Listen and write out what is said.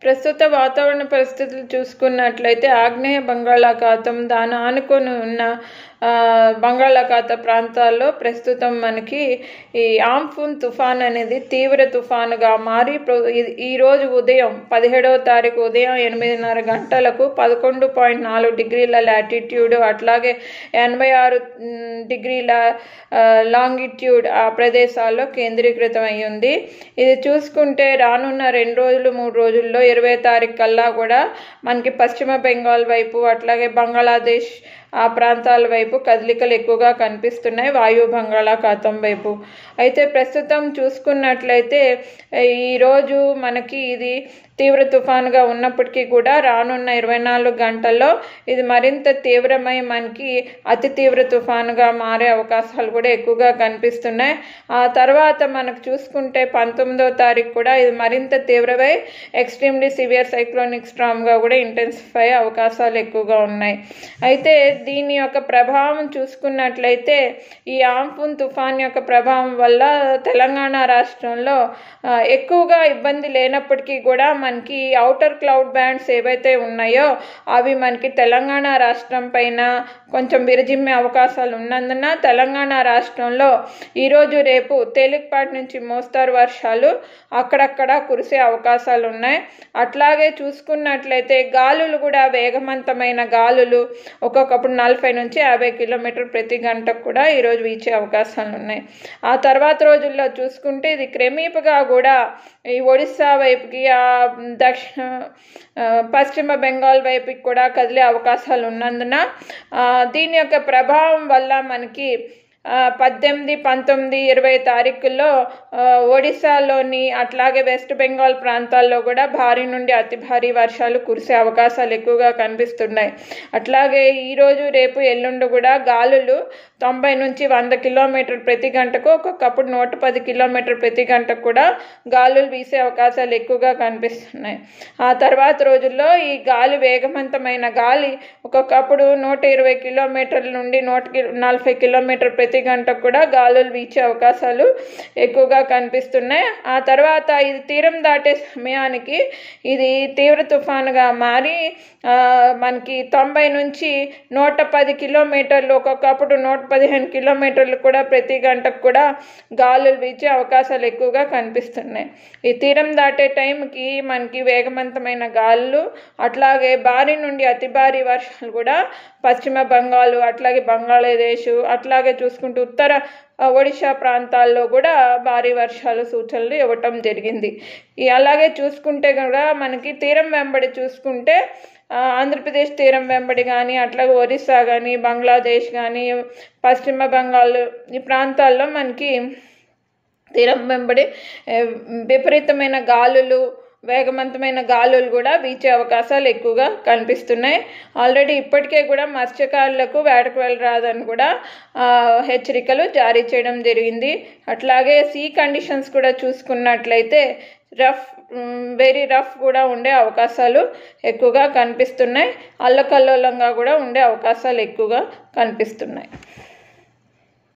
ప్రస్తుత వాతావరణ పరిస్థితులు చూసుకున్నట్లయితే ఆగ్నేయ బంగాళాఖాతం దాని ఆనుకొని ఉన్న ఆ, బంగాళాఖాత ప్రాంతాల్లో ప్రస్తుతం మనకి ఈ ఆంఫున్ తుఫాన్ అనేది తీవ్ర తుఫానుగా మారి ప్ర- ఈ- ఈ రోజు ఉదయం పదిహేడవ తారీఖు ఉదయం ఎనిమిదిన్నర గంటలకు పదకొండు పాయింట్ నాలుగు డిగ్రీల లాటిట్యూడ్ అట్లాగే ఎనభై ఆరు మ్, డిగ్రీల ఆ, లాంగిట్యూడ్ ఆ ప్రదేశాల్లో కేంద్రీకృతం అయి ఉంది ఇది చూసుకుంటే రానున్న రెండు రోజులు మూడు రోజుల్లో ఇరవై తారీఖు కల్లా కూడా మనకి పశ్చిమ బెంగాల్ వైపు అట్లాగే బంగ్లాదేశ్ ఆ ప్రాంతాల వైపు కదలికలు ఎక్కువగా కనిపిస్తున్నాయి వాయు బంగాళాఖాతం వైపు అయితే ప్రస్తుతం చూసుకున్నట్లయితే ఈరోజు మనకి ఇది తీవ్ర తుఫానుగా ఉన్నప్పటికీ కూడా రానున్న ఇరవై నాలుగు గంటల్లో ఇది మరింత తీవ్రమై మనకి అతి తీవ్ర తుఫానుగా మారే అవకాశాలు కూడా ఎక్కువగా కనిపిస్తున్నాయి ఆ తర్వాత మనకు చూసుకుంటే పంతొమ్మిదో తారీఖు కూడా ఇది మరింత తీవ్రమై ఎక్స్ట్రీమ్లీ సివియర్ సైక్లోనిక్ స్ట్రామ్గా కూడా ఇంటెన్సిఫై అవకాశాలు ఎక్కువగా ఉన్నాయి అయితే దీని యొక్క ప్రభావం చూసుకున్నట్లయితే ఈ ఆంఫున్ తుఫాన్ యొక్క ప్రభావం వల్ల తెలంగాణ రాష్ట్రంలో ఆ, ఎక్కువగా ఇబ్బంది లేనప్పటికీ కూడా మనకి అవుటర్ క్లౌడ్ బ్యాండ్స్ ఏవైతే ఉన్నాయో అవి మనకి తెలంగాణ రాష్ట్రం పైన కొంచెం విరజిమ్మే అవకాశాలు ఉన్నందున తెలంగాణ రాష్ట్రంలో ఈరోజు రేపు తేలికపాటి నుంచి మోస్తారు వర్షాలు అక్కడక్కడ కురిసే అవకాశాలు ఉన్నాయి అట్లాగే చూసుకున్నట్లయితే గాలులు కూడా వేగవంతమైన గాలులు ఒక్కొక్కప్పుడు నలభై నుంచి యాభై కిలోమీటర్ ప్రతి గంటకు కూడా ఈరోజు వీచే అవకాశాలు ఉన్నాయి ఆ తర్వాత రోజుల్లో చూసుకుంటే ఇది క్రమీపుగా కూడా ఈ ఒడిస్సా వైపుకి ఆ దక్షిణ ఆ, పశ్చిమ బెంగాల్ వైపుకి కూడా కదిలే అవకాశాలు ఉన్నందున ఆ, దీని యొక్క ప్రభావం వల్ల మనకి ఆ, పద్దెనిమిది పంతొమ్మిది ఇరవై తారీఖుల్లో ఆ, ఒడిశాలోని అట్లాగే వెస్ట్ బెంగాల్ ప్రాంతాల్లో కూడా భారీ నుండి అతి భారీ వర్షాలు కురిసే అవకాశాలు ఎక్కువగా కనిపిస్తున్నాయి అట్లాగే ఈరోజు రేపు ఎల్లుండి కూడా గాలులు తొంభై నుంచి వంద కిలోమీటర్ ప్రతి గంటకు ఒక్కొక్కప్పుడు నూట పది కిలోమీటర్ ప్రతి గంటకు కూడా గాలులు వీసే అవకాశాలు ఎక్కువగా కనిపిస్తున్నాయి ఆ తర్వాత రోజుల్లో ఈ గాలి వేగవంతమైన గాలి ఒక్కొక్కప్పుడు నూట ఇరవై కిలోమీటర్ల నుండి నూట కి- నలభై కిలోమీటర్ ప్రతి గంటకు కూడా గాలులు వీచే అవకాశాలు ఎక్కువగా కనిపిస్తున్నాయి ఆ తర్వాత ఇది తీరం దాటే సమయానికి ఇది తీవ్ర తుఫానుగా మారి ఆ, మనకి తొంభై నుంచి నూట పది కిలోమీటర్లు ఒక్కొక్కప్పుడు నూట పదిహేను కిలోమీటర్లు కూడా ప్రతి గంటకు కూడా గాలులు వీచే అవకాశాలు ఎక్కువగా కనిపిస్తున్నాయి ఈ తీరం దాటే టైంకి మనకి వేగవంతమైన గాలులు అట్లాగే భారీ నుండి అతి భారీ వర్షాలు కూడా పశ్చిమ బెంగాల్ అట్లాగే బంగాళాదేశ్ అట్లాగే చూసుకుంటూ ఉత్తర ఆ, ఒడిశా ప్రాంతాల్లో కూడా భారీ వర్షాలు సూచనలు ఇవ్వటం జరిగింది ఈ అలాగే చూసుకుంటే కూడా మనకి తీరం వెంబడి చూసుకుంటే ఆ, ఆంధ్రప్రదేశ్ తీరం వెంబడి కానీ అట్లాగే ఒరిస్సా కానీ బంగ్లాదేశ్ కానీ పశ్చిమ బెంగాల్ ఈ ప్రాంతాల్లో మనకి తీరం వెంబడి ఏ, విపరీతమైన గాలులు వేగవంతమైన గాలులు కూడా వీచే అవకాశాలు ఎక్కువగా కనిపిస్తున్నాయి ఆల్రెడీ ఇప్పటికే కూడా మత్స్యకారులకు వేటకు వెళ్ళరాదని కూడా ఆ, హెచ్చరికలు జారీ చేయడం జరిగింది అట్లాగే సీ కండిషన్స్ కూడా చూసుకున్నట్లయితే రఫ్ వెరీ రఫ్ కూడా ఉండే అవకాశాలు ఎక్కువగా కనిపిస్తున్నాయి అల్లకల్లోలంగా కూడా ఉండే అవకాశాలు ఎక్కువగా కనిపిస్తున్నాయి